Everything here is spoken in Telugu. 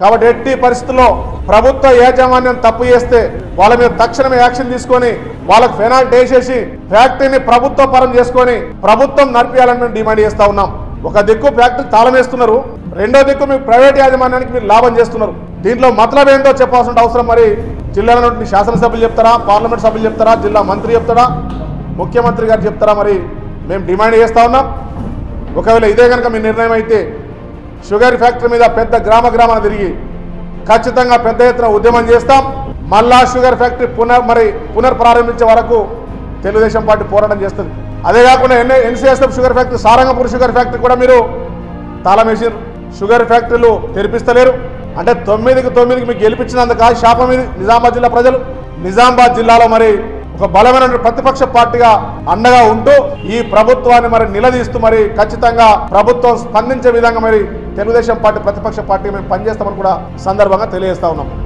కాబట్టి ఎట్టి పరిస్థితుల్లో ప్రభుత్వ యాజమాన్యం తప్పు చేస్తే వాళ్ళ మీద తక్షణమే యాక్షన్ తీసుకొని వాళ్ళకి ఫెనాల్టీ వేసేసి ఫ్యాక్టరీని ప్రభుత్వ పరం చేసుకొని ప్రభుత్వం నడిపించాలని మేము డిమాండ్ చేస్తా ఉన్నాం ఒక దిక్కు ఫ్యాక్టరీ తాళం వేస్తున్నారు రెండో దిక్కు మీకు ప్రైవేట్ యాజమాన్యానికి మీరు లాభం చేస్తున్నారు దీంట్లో మతలబ్ ఏంటో చెప్పాల్సిన అవసరం మరి జిల్లాలో నుండి శాసనసభ్యులు చెప్తారా పార్లమెంట్ సభ్యులు చెప్తారా జిల్లా మంత్రి చెప్తారా ముఖ్యమంత్రి గారు చెప్తారా మరి మేము డిమాండ్ చేస్తా ఉన్నాం ఒకవేళ ఇదే కనుక మీ నిర్ణయం అయితే షుగర్ ఫ్యాక్టరీ మీద పెద్ద గ్రామ గ్రామాన తిరిగి ఖచ్చితంగా పెద్ద ఎత్తున ఉద్యమం చేస్తాం మళ్ళా షుగర్ ఫ్యాక్టరీ పునర్ మరి పునర్ ప్రారంభించే వరకు తెలుగుదేశం పార్టీ పోరాటం చేస్తుంది అదే కాకుండా N A NCSF sugar factory Sarangapur sugar factory కూడా మీరు తాళం వేసారు షుగర్ ఫ్యాక్టరీలు తెరిపిస్తలేరు అంటే తొమ్మిదికి తొమ్మిదికి మీకు గెలిపించినందుకు ఆ శాపం ఇది నిజామాబాద్ జిల్లా ప్రజలు నిజామాబాద్ జిల్లాలో మరి ఒక బలమైన ప్రతిపక్ష పార్టీగా అండగా ఉంటూ ఈ ప్రభుత్వాన్ని మరి నిలదీస్తూ మరి ఖచ్చితంగా ప్రభుత్వం స్పందించే విధంగా మరి తెలుగుదేశం పార్టీ ప్రతిపక్ష పార్టీ మేము పనిచేస్తామని కూడా సందర్భంగా తెలియజేస్తా ఉన్నాం